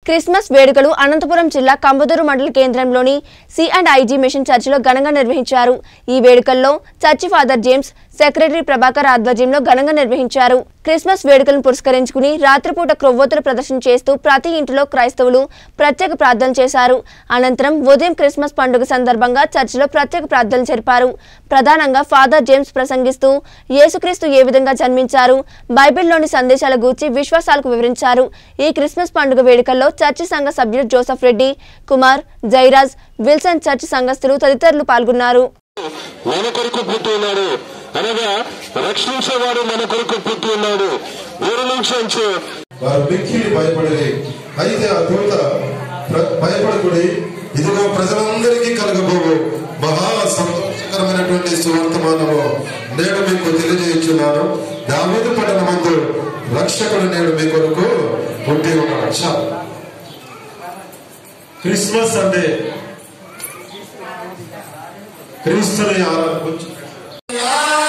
Christmas వేడుకలు అనంతపురం జిల్లా కంబదూరు మండల కేంద్రంలోని సి అండ్ ఐజీ మిషన్ చర్చిలో ఘనంగా నిర్వహించారు ఈ వేడుకల్లో church father James secretary Prabhakar ఆధ్వర్యంలో ఘనంగా నిర్వహించారు క్రిస్మస్ వేడుకలను పురస్కరించుకుని రాత్రిపూట క్రొవ్వొత్తుల ప్రదర్శన చేస్తూ ప్రతి ఇంటిలో క్రైస్తవులు ప్రత్యేక ప్రార్థనలు చేశారు అనంతరం ఉదయం క్రిస్మస్ పండుగ సందర్భంగా చర్చిలో ప్రత్యేక ప్రార్థనలు జరిపారు ప్రధానంగా ఫాదర్ జేమ్స్ ప్రసంగిస్తూ యేసుక్రీస్తు ఏ విధంగా జన్మించారు బైబిల్లోని సందేశాల గూర్చి విశ్వాసాలకు వివరించారు ఈ క్రిస్మస్ పండుగ వేడుకల్లో చర్చి సంఘ సభ్యులు Joseph Reddy Kumar Jairaj Wilson church సంఘస్థులు తదితరులు పాల్గొన్నారు మన కొరకు పుట్టి ఉన్నాడు అనగా రక్షించేవాడు మన కొరకు పుట్టి ఉన్నాడు ఊరు నుంచి వచ్చే వారు మిక్కిలి భయపడి అయితే ఆ దూత ప్ర- భయపడకుడి ఇదిగో ప్రజలందరికీ కలగబోవు మహా సంతోషకరమైనటువంటి సువర్తమానము నేను మీకు తెలియజేయుచున్నాను దావీదు పట్టణ మందు రక్షకుడు నేడు మీ కొరకు పుట్టి ఉన్నాడు చాలు క్రిస్మస్ అంటే క్రీస్తుని ఆరాధించు